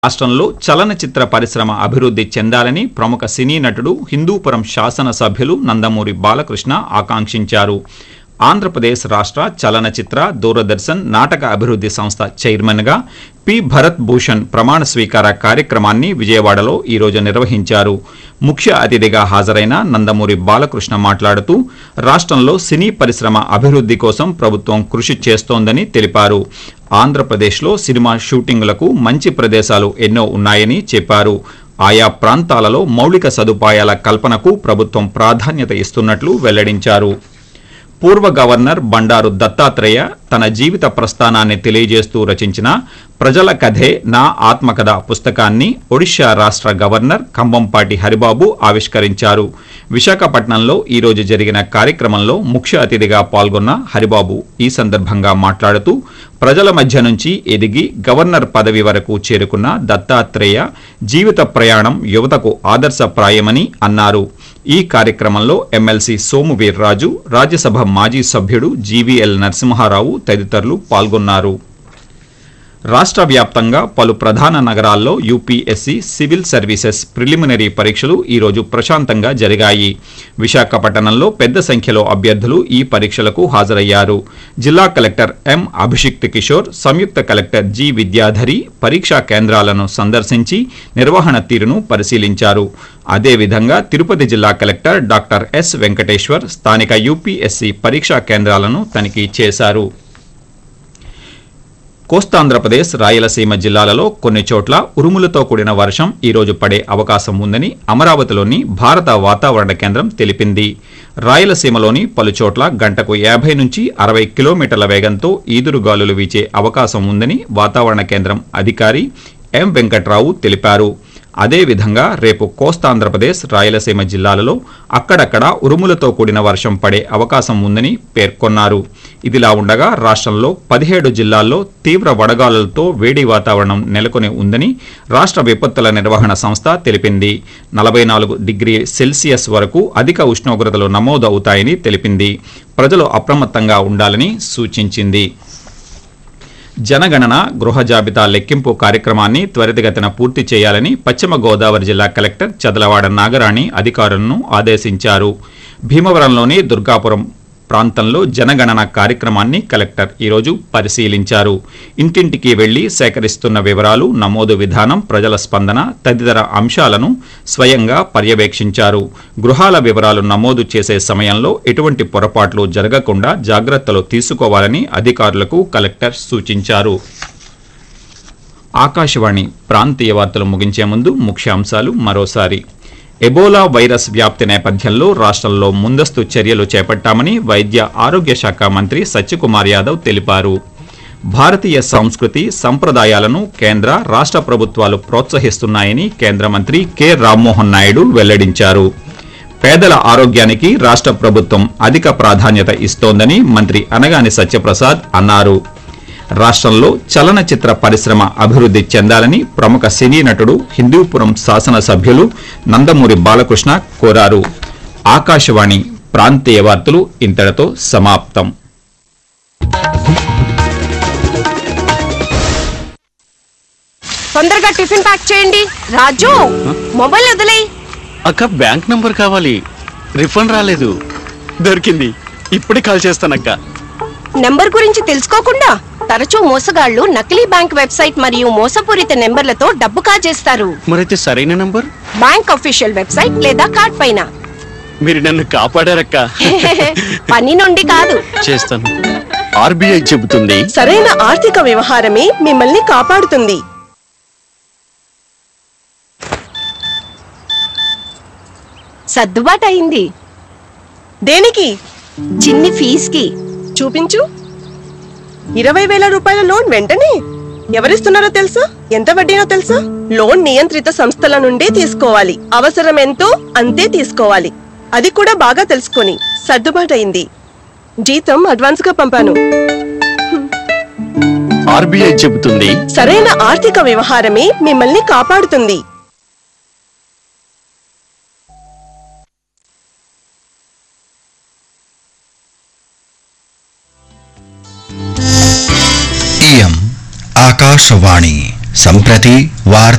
రాష్ట్రంలో చలనచిత్ర పరిశ్రమ అభివృద్ధి చెందాలని ప్రముఖ సినీ నటుడు హిందూపురం శాసనసభ్యులు నందమూరి బాలకృష్ణ ఆకాంక్షించారు ఆంధ్రప్రదేశ్ రాష్ట్ర చలనచిత్ర దూరదర్శన్ నాటక అభివృద్ధి సంస్థ చైర్మన్గా పి భరత్ భూషణ్ ప్రమాణ స్వీకార కార్యక్రమాన్ని విజయవాడలో ఈరోజు నిర్వహించారు ముఖ్య అతిథిగా హాజరైన నందమూరి బాలకృష్ణ మాట్లాడుతూ రాష్ట్రంలో సినీ పరిశ్రమ అభివృద్ధి కోసం ప్రభుత్వం కృషి చేస్తోందని తెలిపారు ఆంధ్రప్రదేశ్లో సినిమా షూటింగులకు మంచి ప్రదేశాలు ఎన్నో ఉన్నాయని చెప్పారు ఆయా ప్రాంతాలలో మౌలిక సదుపాయాల కల్పనకు ప్రభుత్వం ప్రాధాన్యత ఇస్తున్నట్లు వెల్లడించారు పూర్వ గవర్నర్ బండారు దత్తాత్రేయ తన జీవిత ప్రస్థానాన్ని తెలియజేస్తూ రచించిన ప్రజల కథే నా ఆత్మకథ పుస్తకాన్ని ఒడిశా రాష్ట్ర గవర్నర్ కంబంపాటి హరిబాబు ఆవిష్కరించారు విశాఖపట్నంలో ఈరోజు జరిగిన కార్యక్రమంలో ముఖ్య అతిథిగా పాల్గొన్న హరిబాబు ఈ సందర్భంగా మాట్లాడుతూ ప్రజల మధ్య నుంచి ఎదిగి గవర్నర్ పదవి వరకు చేరుకున్న దత్తాత్రేయ జీవిత ప్రయాణం యువతకు ఆదర్శప్రాయమని అన్నారు ఈ కార్యక్రమంలో ఎమ్మెల్సీ సోము వీర్రాజు రాజ్యసభ మాజీ సభ్యుడు జీవీఎల్ నరసింహారావు తదితరులు పాల్గొన్నారు రాష్ట్ర వ్యాప్తంగా పలు ప్రధాన నగరాల్లో యూపీఎస్సీ సివిల్ సర్వీసెస్ ప్రిలిమినరీ పరీక్షలు ఈరోజు ప్రశాంతంగా జరిగాయి విశాఖపట్నంలో పెద్ద సంఖ్యలో అభ్యర్థులు ఈ పరీక్షలకు హాజరయ్యారు జిల్లా కలెక్టర్ ఎం అభిషిక్త్ కిషోర్ సంయుక్త కలెక్టర్ జి విద్యాధరి పరీక్షా కేంద్రాలను సందర్శించి నిర్వహణ తీరును పరిశీలించారు అదేవిధంగా తిరుపతి జిల్లా కలెక్టర్ డాక్టర్ ఎస్ వెంకటేశ్వర్ స్థానిక యూపీఎస్సీ పరీక్షా కేంద్రాలను తనిఖీ చేశారు కోస్తాంధ్రప్రదేశ్ రాయలసీమ జిల్లాలలో కొన్ని చోట్ల ఉరుములతో కూడిన వర్షం ఈరోజు పడే అవకాశం ఉందని అమరావతిలోని భారత వాతావరణ కేంద్రం తెలిపింది రాయలసీమలోని పలు చోట్ల గంటకు యాభై నుంచి అరవై కిలోమీటర్ల వేగంతో ఈదురుగాలులు వీచే అవకాశం ఉందని వాతావరణ కేంద్రం అధికారి ఎం వెంకట్రావు తెలిపారు అదేవిధంగా రేపు కోస్తాంధ్రప్రదేశ్ రాయలసీమ జిల్లాలలో అక్కడక్కడ ఉరుములతో కూడిన వర్షం పడే అవకాశం ఉందని పేర్కొన్నారు ఇదిలా ఉండగా రాష్ట్రంలో పదిహేడు జిల్లాల్లో తీవ్ర వడగాలులతో వేడి వాతావరణం నెలకొని ఉందని రాష్ట్ర విపత్తుల నిర్వహణ సంస్థ తెలిపింది నలభై నాలుగు డిగ్రీ సెల్సియస్ వరకు అధిక ఉష్ణోగ్రతలు నమోదవుతాయని తెలిపింది ప్రజలు అప్రమత్తంగా ఉండాలని సూచించింది జనగణన గృహ జాబితా లెక్కింపు కార్యక్రమాన్ని త్వరితగతిన పూర్తి చేయాలని పశ్చిమ గోదావరి జిల్లా కలెక్టర్ చదలవాడ నాగరాణి అధికారులను ఆదేశించారు భీమవరంలోని దుర్గాపురం ప్రాంతంలో జనగణన కార్యక్రమాన్ని కలెక్టర్ ఈరోజు పరిశీలించారు ఇంటింటికి వెళ్లి సేకరిస్తున్న వివరాలు నమోదు విధానం ప్రజల స్పందన తదితర అంశాలను స్వయంగా పర్యవేక్షించారు గృహాల వివరాలు నమోదు చేసే సమయంలో ఎటువంటి పొరపాట్లు జరగకుండా జాగ్రత్తలు తీసుకోవాలని అధికారులకు కలెక్టర్ సూచించారు ఆకాశవాణి ప్రాంతీయ వార్తలు ముగించే ముందు ముఖ్యాంశాలు మరోసారి ఎబోలా వైరస్ వ్యాప్తి నేపథ్యంలో రాష్ట్రంలో ముందస్తు చర్యలు చేపట్టామని వైద్య ఆరోగ్య శాఖ మంత్రి సత్యకుమార్ యాదవ్ తెలిపారు భారతీయ సంస్కృతి సంప్రదాయాలను కేంద్ర రాష్ట్ర ప్రభుత్వాలు ప్రోత్సహిస్తున్నాయని కేంద్ర మంత్రి కె రామ్మోహన్ నాయుడు వెల్లడించారు పేదల ఆరోగ్యానికి రాష్ట్ర ప్రభుత్వం అధిక ప్రాధాన్యత ఇస్తోందని మంత్రి అనగాని సత్యప్రసాద్ అన్నారు రాష్ట్రంలో చలనచిత్ర పరిశ్రమ అభివృద్ధి చెందాలని ప్రముఖ సినీ నటుడు హిందూపురం శాసనసభ్యులు నందమూరి బాలకృష్ణ కోరారు ఆకాశవాణి ప్రాంతీయ వార్తలు ఇంతటితో సమాప్తం తొందరగా టిఫిన్ ప్యాక్ చేయండి రాజు మొబైల్ వదిలేయ్ అక్క బ్యాంక్ నంబర్ కావాలి రిఫండ్ రాలేదు దొరికింది ఇప్పుడే కాల్ చేస్తానక్క నెంబర్ గురించి తెలుసుకోకుండా తరచూ మోసగాళ్లు నకిలీ బ్యాంక్ వెబ్సైట్ మరియు మోసపూరిత నెంబర్లతో డబ్బు కాజేస్తారు మరైతే సరైన నంబర్ బ్యాంక్ అఫీషియల్ వెబ్సైట్ లేదా కార్డ్ పైన మీరు నన్ను కాపాడారక్క పని నుండి కాదు చేస్తాను ఆర్బీఐ చెబుతుంది సరైన ఆర్థిక వ్యవహారమే మిమ్మల్ని కాపాడుతుంది సర్దుబాటు అయింది దేనికి చిన్ని ఫీజుకి చూపించు ఇరవై వేల రూపాయల లోన్ వెంటనే ఎవరిస్తున్నారో తెలుసా ఎంత వడ్డీనో తెలుసా లోన్ నియంత్రిత సంస్థల నుండి తీసుకోవాలి అవసరం ఎంతో అంతే తీసుకోవాలి అది కూడా బాగా తెలుసుకొని సర్దుబాటు అయింది జీతం అడ్వాన్స్ గా పంపాను ఆర్బీఐ చెబుతుంది సరైన ఆర్థిక వ్యవహారమే మిమ్మల్ని కాపాడుతుంది इयम् आकाशवाणी सम्प्रति वार्ता